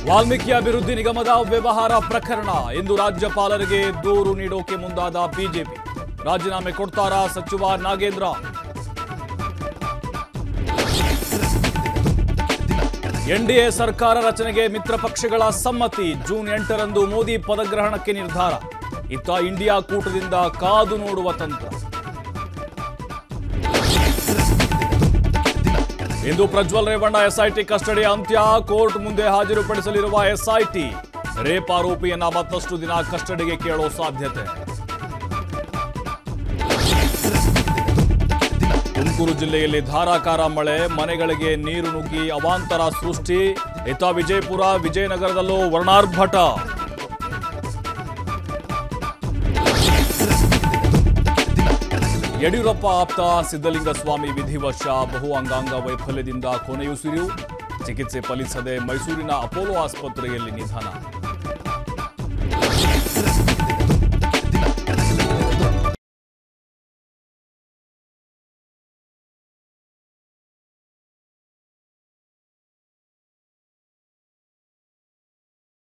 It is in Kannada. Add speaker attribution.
Speaker 1: ವಾಲ್ಮೀಕಿ ಅಭಿವೃದ್ಧಿ ನಿಗಮದ ವ್ಯವಹಾರ ಪ್ರಕರಣ ಇಂದು ರಾಜ್ಯಪಾಲರಿಗೆ ದೂರು ನೀಡೋಕೆ ಮುಂದಾದ ಬಿಜೆಪಿ ರಾಜೀನಾಮೆ ಕೊಡ್ತಾರಾ ಸಚಿವ ನಾಗೇಂದ್ರ ಎನ್ಡಿಎ ಸರ್ಕಾರ ರಚನೆಗೆ ಮಿತ್ರ ಪಕ್ಷಗಳ ಸಮ್ಮತಿ ಜೂನ್ ಎಂಟರಂದು ಮೋದಿ ಪದಗ್ರಹಣಕ್ಕೆ ನಿರ್ಧಾರ ಇತ್ತ ಇಂಡಿಯಾ ಕೂಟದಿಂದ ಕಾದು ನೋಡುವ ತಂತ್ರ ಇಂದು ಪ್ರಜ್ವಲ್ ರೇವಣ್ಣ ಎಸ್ಐಟಿ ಕಸ್ಟಡಿ ಅಂತ್ಯ ಕೋರ್ಟ್ ಮುಂದೆ ಹಾಜರುಪಡಿಸಲಿರುವ ಎಸ್ಐಟಿ ರೇಪ್ ಆರೋಪಿಯನ್ನ ಮತ್ತಷ್ಟು ದಿನ ಕಸ್ಟಡಿಗೆ ಕೇಳೋ ಸಾಧ್ಯತೆ ತುಮಕೂರು ಜಿಲ್ಲೆಯಲ್ಲಿ ಧಾರಾಕಾರ ಮಳೆ ಮನೆಗಳಿಗೆ ನೀರು ನುಗ್ಗಿ ಅವಾಂತರ ಸೃಷ್ಟಿ ಇತ್ತ ವಿಜಯಪುರ ವಿಜಯನಗರದಲ್ಲೂ ವರ್ಣಾರ್ಭಟ ಯಡಿಯೂರಪ್ಪ ಆಪ್ತ ಸಿದ್ದಲಿಂಗ ಸ್ವಾಮಿ ವಿಧಿವಶ ಬಹು ಅಂಗಾಂಗ ವೈಫಲ್ಯದಿಂದ ಕೊನೆಯುಸಿರು ಚಿಕಿತ್ಸೆ ಫಲಿಸದೆ ಮೈಸೂರಿನ ಅಪೋಲೋ ಆಸ್ಪತ್ರೆಯಲ್ಲಿ ನಿಧನ